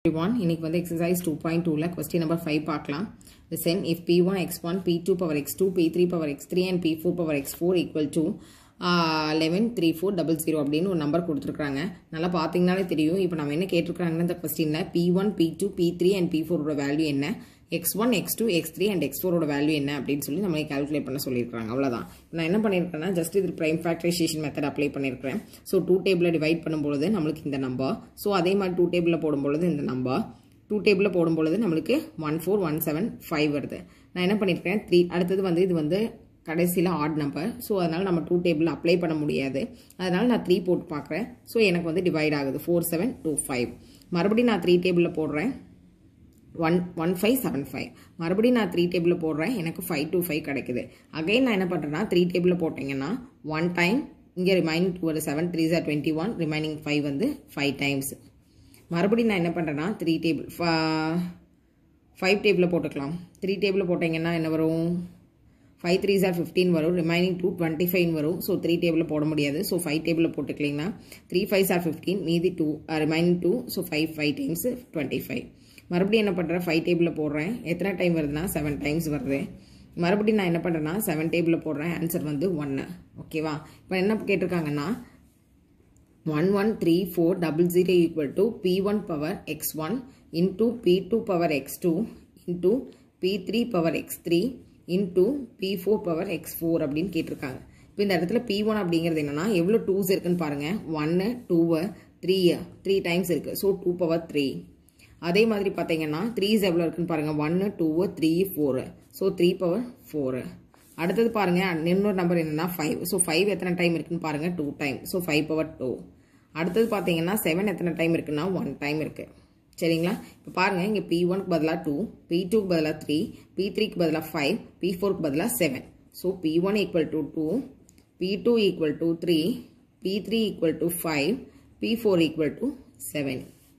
One இன்னைக்கு வந்து exercise two point டூவில் கொஸ்டின் நம்பர் ஃபைவ் பார்க்கலாம் the same if p1 x1 p2 power x2 p3 power x3 and p4 power x4 equal to eleven three four double zero அப்படின்னு ஒரு number கொடுத்துருக்காங்க நல்லா பார்த்தீங்கனாலே தெரியும் இப்போ நம்ம என்ன கேட்டிருக்காங்கன்னா இந்த கொஸ்டினில் P one P two P three and P ஃபோரோட வேல்யூ என்ன X one X two X three and X ஃபோரோட வேல்யூ என்ன அப்படின்னு சொல்லி நம்மளை கால்குலேட் பண்ண சொல்லியிருக்காங்க அவ்வளோதான் நான் என்ன பண்ணியிருக்கேன்னா ஜஸ்ட் இது ப்ரைம் ஃபேக்டரைசேஷன் மெத்தட் அப்ளை பண்ணியிருக்கிறேன் ஸோ டூ டேபிளில் டிவைட் பண்ணும்பொழுது நம்மளுக்கு இந்த நம்பர் ஸோ அதே மாதிரி டூ டேபிளில் போடும்பொழுது இந்த நம்பர் டூ டேபிளில் போடும்பொழுது நம்மளுக்கு one four one seven five வருது நான் என்ன பண்ணியிருக்கேன் த்ரீ அடுத்தது வந்து இது வந்து கடைசியில் ஆட் நம்பர் ஸோ அதனால் நம்ம டூ டேபிள் அப்ளை பண்ண முடியாது அதனால் நான் த்ரீ போட்டு பார்க்குறேன் ஸோ எனக்கு வந்து டிவைட் ஆகுது ஃபோர் செவன் டூ ஃபைவ் மறுபடியும் நான் த்ரீ டேபிளில் போடுறேன் one one five seven five மறுபடியும் நான் த்ரீ டேபிளில் போடுறேன் எனக்கு ஃபைவ் டூ ஃபைவ் கிடைக்குது அகைன் நான் என்ன பண்ணுறேன்னா த்ரீ டேபிளில் போட்டிங்கன்னா ஒன் டைம் இங்கே ரிமைனிங் டூ ஒரு seven three are twenty one remaining five வந்து ஃபைவ் டைம்ஸ் மறுபடியும் நான் என்ன பண்ணுறேன்னா த்ரீ டேபிள் ஃபைவ் டேபிளில் போட்டுக்கலாம் த்ரீ டேபிளில் போட்டிங்கன்னா என்ன வரும் ஃபைவ் த்ரீ ஜார் ஃபிஃப்டீன் வரும் ரிமைனிங் டூ டுவெண்ட்டி ஃபைவ் வரும் ஸோ த்ரீ டேபிளில் போட முடியாது ஸோ ஃபைவ் டேபிளில் போட்டுக்கலிங்கன்னா த்ரீ ஃபைவ் ஜார் ஃபிஃப்டீன் மீதி two remaining two so five five times twenty five மறுபடியும் என்ன பண்ணுறேன் ஃபைவ் டேபிளில் போடுறேன் எத்தனை டைம் வருதுன்னா செவன் டைம்ஸ் வருது மறுபடியும் நான் என்ன பண்ணுறேன்னா செவன் டேபிளில் போடுறேன் ஆன்சர் வந்து ஒன்று ஓகேவா இப்போ என்ன கேட்டிருக்காங்கன்னா one one three four double zero equal to P one power X one into P two power X two into P three power X three into P four power X four அப்படின்னு கேட்டிருக்காங்க இப்போ இந்த இடத்துல B one அப்படிங்கிறது என்னன்னா எவ்வளோ two's இருக்குன்னு பாருங்கள் ஒன்று டூவு த்ரீ த்ரீ டைம்ஸ் இருக்குது ஸோ டூ பவர் த்ரீ அதே மாதிரி பார்த்தீங்கன்னா த்ரீஸ் எவ்வளோ இருக்குன்னு பாருங்கள் ஒன்று two three four so three power four அடுத்தது பாருங்கள் இன்னொரு நம்பர் என்னென்னா ஃபைவ் ஸோ ஃபைவ் எத்தனை டைம் இருக்குன்னு பாருங்கள் two time so five power two அடுத்தது பார்த்தீங்கன்னா செவன் எத்தனை டைம் இருக்குன்னா ஒன் டைம் இருக்குது சரிங்களா இப்போ பாருங்கள் இங்கே பி ஒனுக்கு பதிலாக டூ பி டூக்கு பதிலாக த்ரீ பி த்ரீக்கு பதிலாக ஃபைவ் பி ஃபோருக்கு பதிலாக seven so P one equal to two P two equal to three P three equal to five P four equal to seven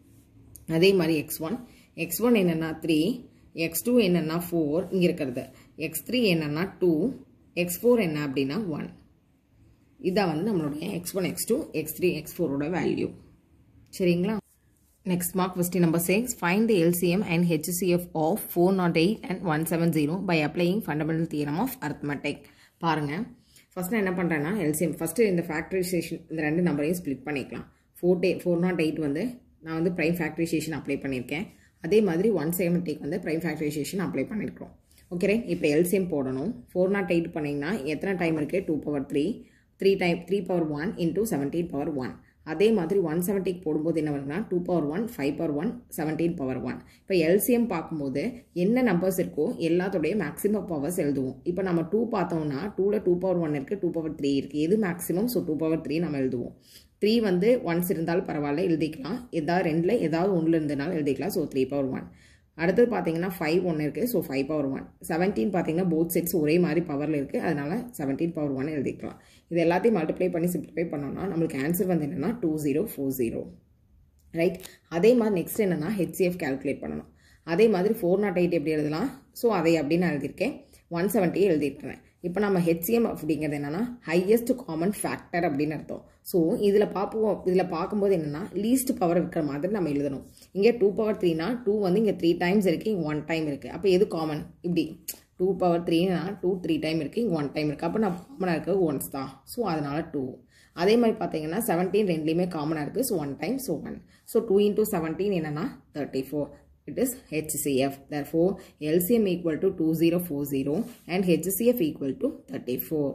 அதே மாதிரி எக்ஸ் ஒன் எக்ஸ் ஒன் என்னென்னா three X two என்னென்னா four இங்கே இருக்கிறது X three என்னென்னா two X four என்ன அப்படின்னா one இதான் வந்து நம்மளுடைய X one X two X three X ஃபோரோட வேல்யூ சரிங்களா next mark question number six find the LCM and HCF of four naught eight and one seven zero by applying fundamental theorem of arithmetic பாருங்கள் first நான் என்ன பண்ணுறேன்னா LCM first இந்த factorisation இந்த ரெண்டு நம்பரையும் ஸ்ப்ளிட் பண்ணிக்கலாம் for the four naught eight வந்து நான் வந்து ப்ரைம் ஃபேக்டரைசேஷன் அப்ளை பண்ணியிருக்கேன் அதே மாதிரி ஒன் செவன்ட்டிக்கு வந்து ப்ரைம் ஃபேக்டரைசேஷன் அப்ளை பண்ணியிருக்கிறோம் ஓகே இப்போ எல்சிஎம் போடணும் ஃபோர் நாட் எயிட் பண்ணிங்கன்னா எத்தனை டைம் இருக்குது two power three three time three power one into seventeen power one அதே மாதிரி ஒன் செவன்ட்டிக்கு போடும்போது என்ன வருதுன்னா two power one five power one seventeen power one இப்போ எல்சிஎம் பார்க்கும்போது என்ன நம்பர்ஸ் இருக்கோ எல்லாத்தோடைய மேக்ஸிமம் பவர்ஸ் எழுதுவோம் இப்போ நம்ம டூ பார்த்தோம்னா டூவில் டூ பவர் ஒன் இருக்குது டூ பவர் த்ரீ இருக்குது எது maximum so two power three நம்ம எழுதுவோம் த்ரீ வந்து ஒன்ஸ் இருந்தாலும் பரவாயில்ல எழுதிக்கலாம் ஏதாவது ரெண்டில் ஏதாவது ஒன்றில் இருந்தனாலும் எழுதிக்கலாம் ஸோ த்ரீ பவர் ஒன் அடுத்தது பார்த்தீங்கன்னா ஃபைவ் ஒன்று இருக்குது so five power one seventeen பார்த்தீங்கன்னா போத் செட்ஸ் ஒரே மாதிரி பவரில் இருக்குது அதனால் செவன்டீன் பவர் ஒன் எழுதிக்கலாம் இது எல்லாத்தையும் மல்டிப்ளை பண்ணி சிம்ப்ளிஃபை பண்ணோம்னா நம்மளுக்கு ஆன்சர் வந்து என்னென்னா two zero four zero right அதே மாதிரி நெக்ஸ்ட் என்னென்னா ஹெச்சிஎஃப் கேல்குலேட் பண்ணணும் அதே மாதிரி ஃபோர் நாட் எயிட் எப்படி எழுதலாம் ஸோ அதை அப்படின்னு நான் எழுதியிருக்கேன் ஒன் செவன்ட்டி எழுதிட்டுறேன் இப்போ நம்ம ஹெச்சிஎம் அப்படிங்கிறது என்னென்னா ஹையஸ்ட் காமன் ஃபேக்டர் அப்படின்னு அர்த்தம் ஸோ இதில் பார்ப்போம் இதில் பார்க்கும்போது என்னென்னா லீஸ்ட் பவர் இருக்கிற மாதிரி நம்ம எழுதணும் இங்கே டூ பவர் த்ரீனா டூ வந்து இங்கே த்ரீ டைம்ஸ் இருக்குது இங்கே ஒன் டைம் இருக்குது அப்போ எது காமன் இப்படி டூ பவர் த்ரீனா டூ த்ரீ டைம் இருக்குது இங்கே ஒன் டைம் இருக்குது அப்போ நம்ம காமனாக இருக்கிறது ஒன்ஸ் தான் ஸோ அதனால் டூ அதே மாதிரி பார்த்தீங்கன்னா செவன்டீன் ரெண்டுலேயுமே காமனாக இருக்குது so one time so one so two into seventeen என்னென்னா thirty four it is HCF. Therefore, LCM equal to 2040 and HCF equal to 34.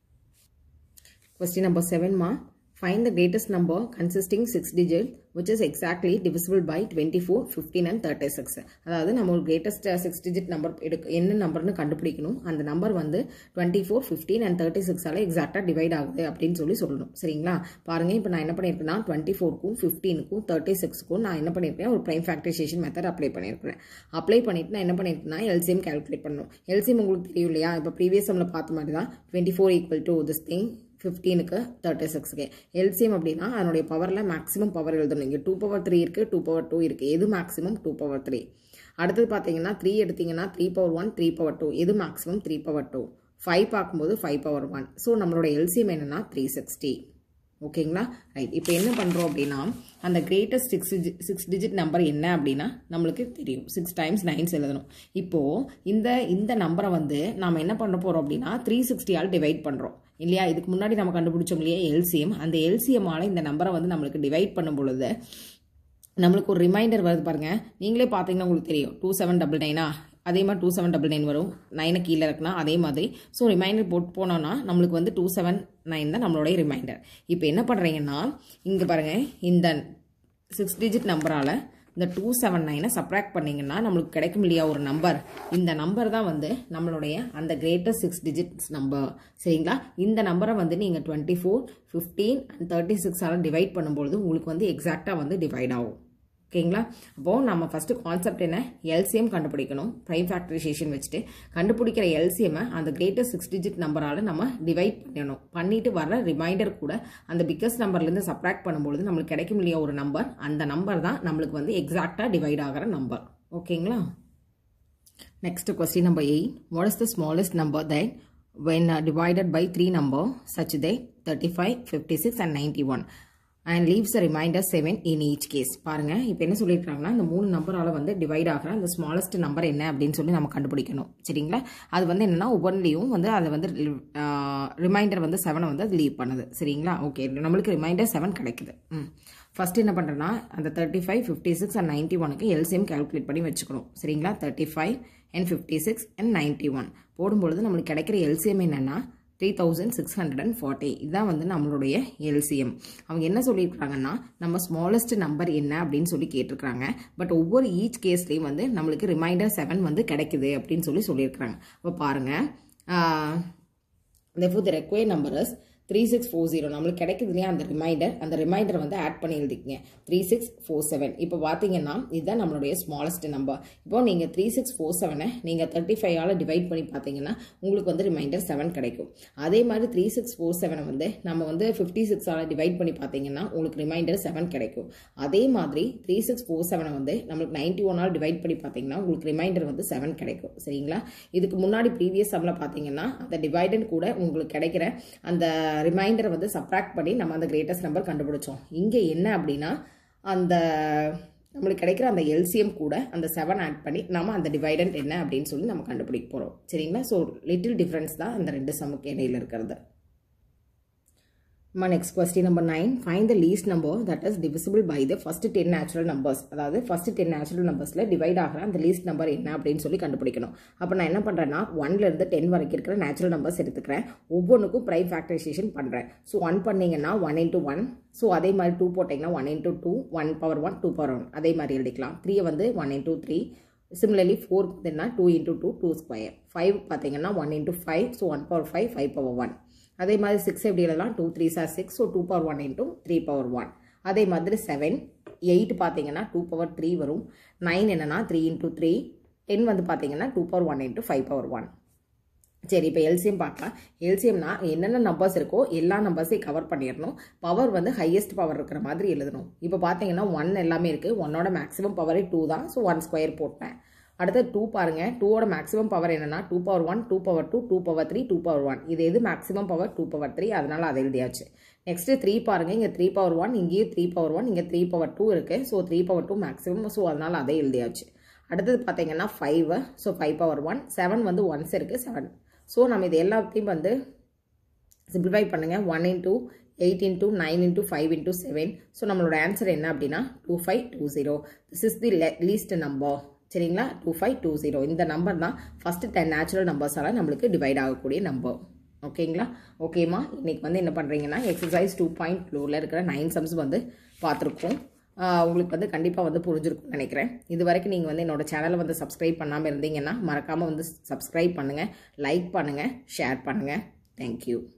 Question number 7 ma. Find the greatest number consisting 6 digit which is exactly divisible by 24, 15 and 36. அதாவது நம்ம ஒரு greatest 6 digit number எடுக்க என்ன நம்பர்னு கண்டுபிடிக்கணும் அந்த number வந்து 24, 15 and 36 ஆல எக்ஸாக்டாக டிவைட் ஆகுது அப்படின்னு சொல்லி சொல்லணும் சரிங்களா பாருங்க இப்போ நான் என்ன பண்ணியிருக்கேன்னா டுவெண்ட்டி ஃபோருக்கும் ஃபிஃப்டீனுக்கும் தேர்ட்டி சிக்ஸ்க்கும் நான் என்ன பண்ணியிருக்கேன் ஒரு ப்ரைம் ஃபேக்டரைசேஷன் மெத்தட் அப்ளை பண்ணியிருக்கிறேன் அப்ளை பண்ணிட்டு நான் என்ன பண்ணியிருக்கேன்னா எல்சிஎம் கால்குலேட் பண்ணணும் எல்சிஎம் உங்களுக்கு தெரியும் இல்லையா இப்போ ப்ரீவியஸ் நம்மள பார்த்த மாதிரி தான் twenty four equal to this thing ஃபிஃப்டீனுக்கு தேர்ட்டி சிக்ஸ்க்கு எல்சிஎம் அப்படின்னா அதனுடைய பவரில் மேக்ஸிமம் பவர் எழுதணும் இங்கே டூ பவர் த்ரீ இருக்குது டூ பவர் டூ இருக்குது எது மேக்ஸிமம் டூ பவர் த்ரீ அடுத்தது பார்த்தீங்கன்னா த்ரீ எடுத்தீங்கன்னா three power one three power two எது maximum three power two five பார்க்கும்போது ஃபைவ் பவர் ஒன் ஸோ நம்மளோட எல்சிஎம் என்னன்னா த்ரீ சிக்ஸ்டி ஓகேங்களா ரைட் இப்போ என்ன பண்ணுறோம் அப்படின்னா அந்த greatest six six digit number என்ன அப்படின்னா நம்மளுக்கு தெரியும் சிக்ஸ் டைம்ஸ் நைன்ஸ் எழுதணும் இப்போது இந்த இந்த நம்பரை வந்து நாம் என்ன பண்ண போகிறோம் அப்படின்னா த்ரீ சிக்ஸ்டியால் டிவைட் பண்ணுறோம் இல்லையா இதுக்கு முன்னாடி நம்ம கண்டுபிடிச்சோம் இல்லையா எல்சிஎம் அந்த எல்சிஎம்மால் இந்த நம்பரை வந்து நம்மளுக்கு டிவைட் பண்ணும் பொழுது நம்மளுக்கு ஒரு ரிமைண்டர் வருது பாருங்க நீங்களே பார்த்தீங்கன்னா உங்களுக்கு தெரியும் டூ செவன் டபுள் நைனா அதே மாதிரி டூ செவன் டபுள் நைன் வரும் நைனை கீழே இருக்குன்னா அதே மாதிரி ஸோ ரிமைண்டர் போட்டு போனோம்னா நம்மளுக்கு வந்து டூ செவன் நைன் தான் நம்மளுடைய ரிமைண்டர் இப்போ என்ன பண்ணுறீங்கன்னா இங்கே பாருங்கள் இந்த சிக்ஸ் டிஜிட் நம்பரால் இந்த டூ செவன் நைனை சப்ராக்ட் பண்ணிங்கன்னா நம்மளுக்கு கிடைக்கும் இல்லையா ஒரு நம்பர் இந்த நம்பர் தான் வந்து நம்மளுடைய அந்த கிரேட்டஸ்ட் சிக்ஸ் டிஜிட்ஸ் நம்பர் சரிங்களா இந்த நம்பரை வந்து நீங்கள் twenty four fifteen and thirty சிக்ஸால் டிவைட் பண்ணும்பொழுது உங்களுக்கு வந்து எக்ஸாக்டாக வந்து டிவைட் ஆகும் ஓகேங்களா அப்போது நம்ம ஃபஸ்ட்டு கான்செப்ட் என்ன எல்சிஎம் கண்டுபிடிக்கணும் ப்ரைம் ஃபேக்டரைசேஷன் வச்சுட்டு கண்டுபிடிக்கிற எல்சிஎம்மை அந்த கிரேட்டஸ்ட் சிக்ஸ் டிஜிட் நம்பரால் நம்ம டிவைட் பண்ணணும் பண்ணிட்டு வர ரிமைண்டர் கூட அந்த பிக்கஸ்ட் நம்பர்லேருந்து சப்ராக்ட் பண்ணும்பொழுது நம்மளுக்கு கிடைக்கும் இல்லையா ஒரு நம்பர் அந்த நம்பர் தான் நம்மளுக்கு வந்து எக்ஸாக்டாக டிவைட் ஆகிற நம்பர் ஓகேங்களா next question number eight what is the smallest number that when uh, divided by three number such that 35 56 and 91 and leaves a remainder seven in each case பாருங்க இப்போ என்ன சொல்லியிருக்காங்கன்னா இந்த மூணு நம்பரால் வந்து டிவைட் ஆகிற அந்த ஸ்மாலஸ்ட் நம்பர் என்ன அப்படின்னு சொல்லி நம்ம கண்டுபிடிக்கணும் சரிங்களா அது வந்து என்னன்னா ஒவ்வொன்றிலையும் வந்து அதை வந்து ரிமைண்டர் வந்து செவனை வந்து அது லீவ் பண்ணுது சரிங்களா ஓகே நம்மளுக்கு ரிமைண்டர் செவன் கிடைக்குது ம் ஃபர்ஸ்ட் என்ன பண்ணுறேன்னா அந்த thirty five fifty six and ninety ஒனுக்கு எல்சிஎம் கால்குலேட் பண்ணி வச்சுக்கணும் சரிங்களா thirty five and fifty six and ninety one போடும்பொழுது நம்மளுக்கு கிடைக்கிற எல்சிஎம் என்னென்னா three thousand six hundred and forty இதுதான் வந்து நம்மளுடைய எல்சிஎம் அவங்க என்ன சொல்லியிருக்காங்கன்னா நம்ம ஸ்மாலஸ்ட் நம்பர் என்ன அப்படின்னு சொல்லி கேட்டிருக்காங்க பட் ஒவ்வொரு ஈச் கேஸ்லேயும் வந்து நம்மளுக்கு ரிமைண்டர் செவன் வந்து கிடைக்குது அப்படின்னு சொல்லி சொல்லியிருக்கிறாங்க அப்போ பாருங்கள் therefore the required number is three six four zero நம்மளுக்கு கிடைக்குது இல்லையா அந்த ரிமைண்டர் அந்த ரிமைண்டர் வந்து ஆட் பண்ணி எழுதிக்கங்க த்ரீ சிக்ஸ் ஃபோர் செவன் இப்போ பார்த்தீங்கன்னா இதுதான் நம்மளுடைய ஸ்மாலஸ்ட் நம்பர் இப்போ நீங்கள் த்ரீ சிக்ஸ் ஃபோர் செவனை நீங்கள் தேர்ட்டி ஃபைவால் டிவைட் பண்ணி பார்த்தீங்கன்னா உங்களுக்கு வந்து ரிமைண்டர் செவன் கிடைக்கும் அதே மாதிரி த்ரீ சிக்ஸ் ஃபோர் செவனை வந்து நம்ம வந்து ஃபிஃப்டி சிக்ஸால் டிவைட் பண்ணி பார்த்தீங்கன்னா உங்களுக்கு ரிமைண்டர் செவன் கிடைக்கும் அதே மாதிரி த்ரீ சிக்ஸ் ஃபோர் செவனை வந்து நம்மளுக்கு நைன்டி ஒன்னால் டிவைட் பண்ணி பார்த்தீங்கன்னா உங்களுக்கு ரிமைண்டர் வந்து செவன் கிடைக்கும் சரிங்களா இதுக்கு முன்னாடி ப்ரீவியஸ் சம்மில் பார்த்தீங்கன்னா அந்த டிவைடன் கூட உங்களுக்கு கிடைக்கிற அந்த ரிமைண்டரை வந்து சப்ராக்ட் பண்ணி நம்ம அந்த கிரேட்டஸ்ட் நம்பர் கண்டுபிடிச்சோம் இங்கே என்ன அப்படின்னா அந்த நம்மளுக்கு கிடைக்கிற அந்த எல்சிஎம் கூட அந்த செவன் ஆட் பண்ணி நம்ம அந்த டிவைடன்ட் என்ன அப்படின்னு சொல்லி நம்ம கண்டுபிடிக்க போகிறோம் சரிங்களா ஸோ லிட்டில் டிஃப்ரென்ஸ் தான் அந்த ரெண்டு சமுக்கு இடையில இருக்கிறது My next question number 9. Find the least number that is divisible by the first 10 natural numbers. அதாவது first 10 natural numbersல divide ஆகிற அந்த least number என்ன அப்படின்னு சொல்லி கண்டுபிடிக்கணும் அப்போ நான் என்ன பண்ணுறேன்னா ஒன்லேருந்து டென் வரைக்கும் இருக்கிற நேச்சுரல் நம்பர்ஸ் எடுத்துக்கிறேன் ஒவ்வொன்றுக்கும் ப்ரைம் ஃபேக்டரைசேஷன் பண்ணுறேன் ஸோ ஒன் பண்ணிங்கன்னா ஒன் இன்ட்டு ஒன் ஸோ அதே மாதிரி டூ போட்டிங்கன்னா one into two one power one two power one அதே மாதிரி எழுதிக்கலாம் த்ரீயை வந்து one into three similarly four பார்த்தீங்கன்னா two into two two square five பார்த்தீங்கன்னா one into five so one power five five power one அதே மாதிரி சிக்ஸ் எப்படி எழுதலாம் two three are six so two power one into three power one அதே மாதிரி seven eight பார்த்தீங்கன்னா two power three வரும் nine என்னன்னா த்ரீ இன்ட்டு த்ரீ டென் வந்து பார்த்தீங்கன்னா two power one into five power one சரி இப்போ எல்சிஎம் பார்க்கலாம் எல்சிஎம்னா என்னென்ன நம்பர்ஸ் இருக்கோ எல்லா நம்பர்ஸையும் கவர் பண்ணிடணும் பவர் வந்து ஹையஸ்ட் பவர் இருக்கிற மாதிரி எழுதணும் இப்போ பார்த்தீங்கன்னா ஒன் எல்லாமே இருக்குது ஒன்னோட மேக்ஸிமம் பவரே டூ தான் ஸோ ஒன் ஸ்கொயர் போட்டேன் அடுத்து டூ பாருங்க டூவோட மேக்ஸிமம் பவர் என்னன்னா two power one two power two two power three two power one இது எது maximum power two power three அதனால அதை எழுதியாச்சு நெக்ஸ்ட் த்ரீ பாருங்க இங்கே த்ரீ பவர் ஒன் இங்கேயும் த்ரீ பவர் ஒன் இங்கே த்ரீ பவர் டூ இருக்கு so three power two maximum so அதனால அதை எழுதியாச்சு அடுத்தது பார்த்தீங்கன்னா five so five power one seven வந்து ஒன்ஸ் இருக்குது செவன் ஸோ நம்ம இது எல்லாத்தையும் வந்து சிம்பிளிஃபை பண்ணுங்கள் one into eight into nine into five into seven so நம்மளோட ஆன்சர் என்ன அப்படின்னா two five two zero this is the least number சரிங்களா டூ ஃபைவ் டூ ஜீரோ இந்த நம்பர் தான் ஃபஸ்ட்டு டென் நேச்சுரல் நம்பர்ஸால் நம்மளுக்கு டிவைட் ஆகக்கூடிய நம்பர் ஓகேங்களா ஓகேம்மா இன்னைக்கு வந்து என்ன பண்ணுறீங்கன்னா எக்ஸசைஸ் டூ பாயிண்ட் டூவில் இருக்கிற நைன் சம்ஸ் வந்து பார்த்துருக்கோம் உங்களுக்கு வந்து கண்டிப்பாக வந்து புரிஞ்சிருக்கும்னு நினைக்கிறேன் இது வரைக்கும் நீங்கள் வந்து என்னோட சேனலை வந்து சப்ஸ்கிரைப் பண்ணாமல் இருந்தீங்கன்னா மறக்காமல் வந்து சப்ஸ்கிரைப் பண்ணுங்கள் லைக் பண்ணுங்கள் ஷேர் பண்ணுங்கள் தேங்க்யூ